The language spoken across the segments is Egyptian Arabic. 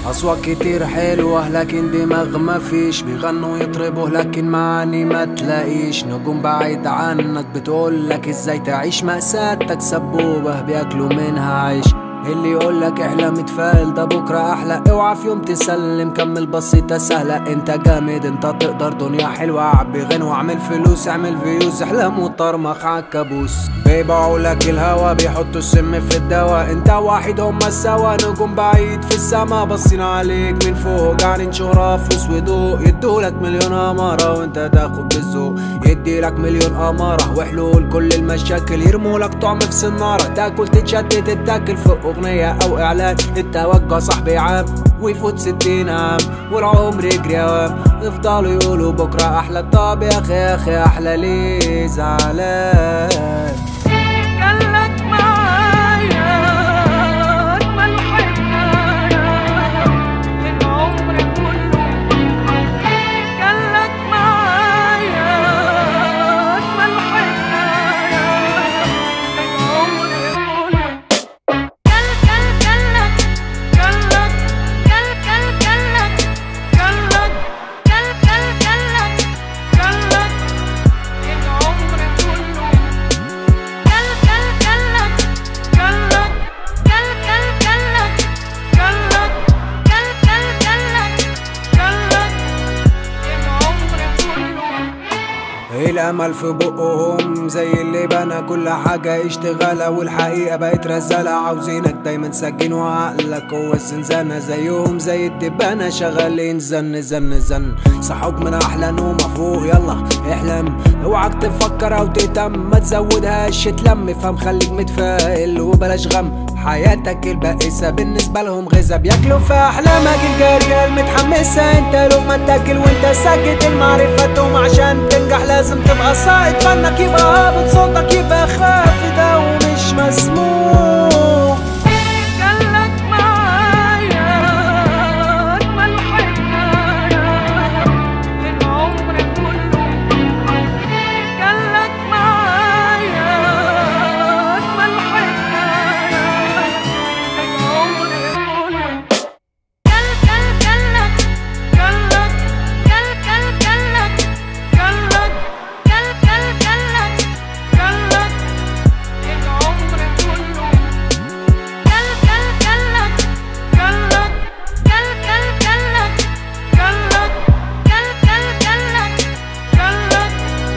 أصوات كتير حلوة لكن دماغ مفيش بيغنوا يطربوا لكن معاني ما تلاقيش نجوم بعيد عنك بتقولك ازاي تعيش مأساتك سبوبة بياكلوا منها عيش اللي يقولك احلم اتفائل ده بكرة احلى اوعى في يوم تسلم كمل بسيطة سهلة انت جامد انت تقدر دنيا حلوة عبي غنى واعمل فلوس اعمل فيوز احلام وطرمخ عالكابوس بيبيعوا لك الهوا بيحطوا السم في الدواء انت واحد هما سوا نجوم بعيد في السما باصين عليك من فوق جعانين شهرة فلوس وضوء يدولك مليون امارة وانت تاخد بالذوق يديلك مليون امارة وحلول كل المشاكل يرمولك طعم في سنارة تاكل تتشتت تتاكل فوق اغنية او اعلان التوجع صاحبي عام ويفوت ستين عام والعمر يجري اوام يفضلوا يقولوا بكرة احلى طب يا اخي يا اخي احلى ليه زعلان قالك معايا أجمل حكاية العمر كله قالك معايا أجمل حكاية العمر كله قال قال قالك قالك قال قال قالك قالك قال قال قالك قالك العمر كله قال قال قالك قالك قال قال قالك قالك قال قال قالك قالك العمر كله الامل في بقهم زي اللي بنى كل حاجة اشتغالة والحقيقة بقت رزالة عاوزينك دايما سجين وعقلك هو الزنزانة زيهم زي الدبانة شغالين زن زن زن صحوك من احلى نومة فوق يلا احلم اوعك تفكر او تهتم ما تزودهاش تلم فهم خليك متفائل وبلاش غم حياتك البائسة بالنسبة لهم غذا بياكلوا في أحلامك الجارية المتحمسة انت لقمة تاكل وانت ساكت المعرفة توم عشان تنجح لازم تبقى صاعد فنك يبقى هابط صوتك يبقى خافت أو مش مسموع قالك معايا أجمل حكاية العمر كله قالك معايا أجمل حكاية العمر كله قال قال قالك قالك قال قال قالك قالك قال قال قالك قالك العمر كله قال قال قالك قالك قال قال قالك قالك قال قال قالك قالك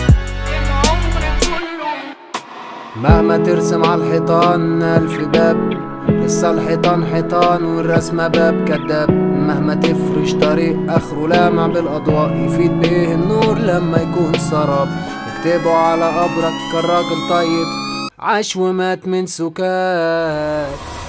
العمر كله مهما ترسم على الحيطان ألف باب لسه الحيطان حيطان والرسمة باب كداب مهما تفرش طريق آخره لامع بالأضواء يفيد بيه النور لما يكون سراب اكتبوا على قبرك كان راجل طيب عاش ومات من سكات